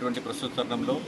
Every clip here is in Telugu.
ఉన్నటువంటి ప్రస్తుత తరుణంలో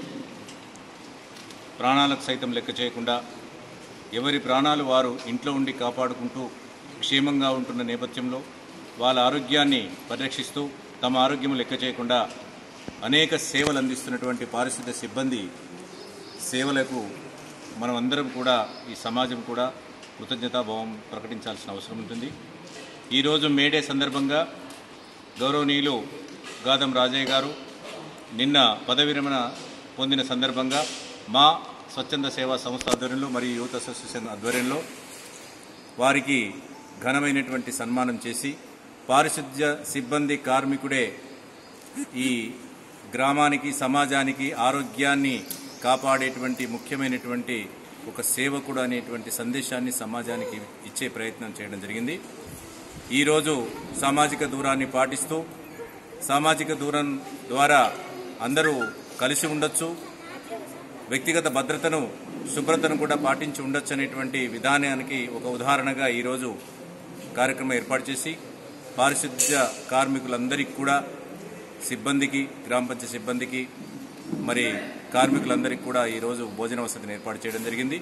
ప్రాణాలకు సైతం లెక్క చేయకుండా ఎవరి ప్రాణాలు వారు ఇంట్లో ఉండి కాపాడుకుంటూ క్షేమంగా ఉంటున్న నేపథ్యంలో వాళ్ళ ఆరోగ్యాన్ని పరిరక్షిస్తూ తమ ఆరోగ్యం లెక్క చేయకుండా అనేక సేవలు అందిస్తున్నటువంటి పారిశుద్ధ్య సిబ్బంది సేవలకు మనం అందరం కూడా ఈ సమాజం కూడా కృతజ్ఞతాభావం ప్రకటించాల్సిన అవసరం ఉంటుంది ఈరోజు మేడే సందర్భంగా గౌరవనీయులు గాదం రాజయ్య గారు నిన్న పదవి విరమణ పొందిన సందర్భంగా మా స్వచ్ఛంద సేవా సంస్థ ఆధ్వర్యంలో మరియు యూత్ అసోసియేషన్ ఆధ్వర్యంలో వారికి ఘనమైనటువంటి సన్మానం చేసి పారిశుద్ధ్య సిబ్బంది కార్మికుడే ఈ గ్రామానికి సమాజానికి ఆరోగ్యాన్ని కాపాడేటువంటి ముఖ్యమైనటువంటి ఒక సేవకుడు అనేటువంటి సందేశాన్ని సమాజానికి ఇచ్చే ప్రయత్నం చేయడం జరిగింది ఈరోజు సామాజిక దూరాన్ని పాటిస్తూ సామాజిక దూరం ద్వారా అందరూ కలిసి ఉండొచ్చు వ్యక్తిగత భద్రతను శుభ్రతను కూడా పాటించి ఉండొచ్చు అనేటువంటి విధానానికి ఒక ఉదాహరణగా ఈరోజు కార్యక్రమం ఏర్పాటు చేసి పారిశుద్ధ్య కార్మికులందరికీ కూడా సిబ్బందికి గ్రామ పంచాయతీ సిబ్బందికి మరి కార్మికులందరికీ కూడా ఈరోజు భోజన వసతిని ఏర్పాటు చేయడం జరిగింది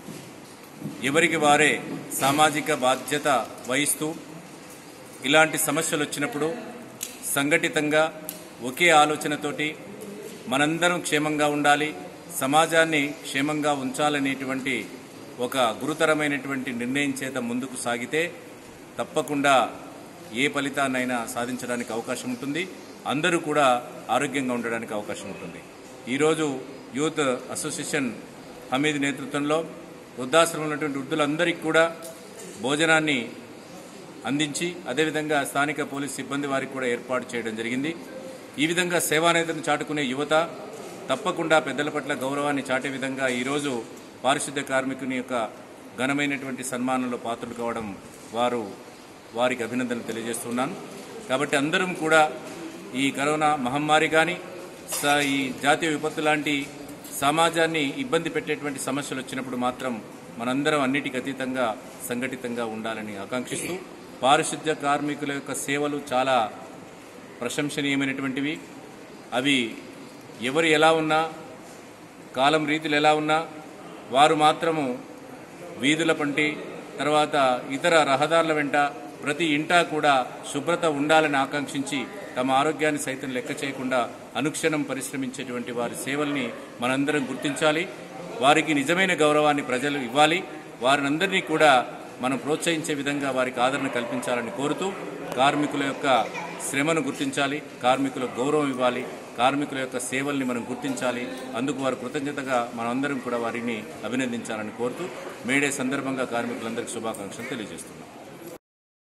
ఎవరికి వారే సామాజిక బాధ్యత వహిస్తూ ఇలాంటి సమస్యలు వచ్చినప్పుడు సంఘటితంగా ఒకే ఆలోచనతోటి మనందరం క్షేమంగా ఉండాలి సమాజాన్ని క్షేమంగా ఉంచాలనేటువంటి ఒక గురుతరమైనటువంటి నిర్ణయం చేత ముందుకు సాగితే తప్పకుండా ఏ ఫలితాన్నైనా సాధించడానికి అవకాశం ఉంటుంది అందరూ కూడా ఆరోగ్యంగా ఉండడానికి అవకాశం ఉంటుంది ఈరోజు యూత్ అసోసియేషన్ హమీద్ నేతృత్వంలో వృద్ధాశ్రమంలో ఉన్నటువంటి వృద్ధులందరికీ కూడా భోజనాన్ని అందించి అదేవిధంగా స్థానిక పోలీస్ సిబ్బంది వారికి కూడా ఏర్పాటు చేయడం జరిగింది ఈ విధంగా సేవానేతను చాటుకునే యువత తప్పకుండా పెద్దల పట్ల గౌరవాన్ని చాటే విధంగా ఈరోజు పారిశుద్ధ్య కార్మికుని యొక్క ఘనమైనటువంటి సన్మానంలో పాత్రలు కావడం వారు వారికి అభినందనలు తెలియజేస్తున్నాను కాబట్టి అందరం కూడా ఈ కరోనా మహమ్మారి కానీ స- ఈ జాతీయ విపత్తు లాంటి సమాజాన్ని ఇబ్బంది పెట్టేటువంటి సమస్యలు వచ్చినప్పుడు మాత్రం మనందరం అన్నిటికీ అతీతంగా సంఘటితంగా ఉండాలని ఆకాంక్షిస్తూ పారిశుద్ధ్య కార్మికుల యొక్క సేవలు చాలా ప్రశంసనీయమైనటువంటివి అవి ఎవరు ఎలా ఉన్నా కాలం రీతులు ఎలా ఉన్నా వారు మాత్రము వీధుల పంటి తర్వాత ఇతర రహదారుల వెంట ప్రతి ఇంటా కూడా శుభ్రత ఉండాలని ఆకాంక్షించి తమ ఆరోగ్యాన్ని సైతం లెక్క చేయకుండా అనుక్షణం పరిశ్రమించేటువంటి వారి సేవల్ని మనందరం గుర్తించాలి వారికి నిజమైన గౌరవాన్ని ప్రజలు ఇవ్వాలి వారినందరినీ కూడా మనం ప్రోత్సహించే విధంగా వారికి ఆదరణ కల్పించాలని కోరుతూ కార్మికుల యొక్క శ్రమను గుర్తించాలి కార్మికులకు గౌరవం ఇవ్వాలి కార్మికుల యొక్క సేవల్ని మనం గుర్తించాలి అందుకు వారు కృతజ్ఞతగా మనందరం కూడా వారిని అభినందించాలని కోరుతూ మేడే సందర్భంగా కార్మికులందరికీ శుభాకాంక్షలు తెలియజేస్తున్నాం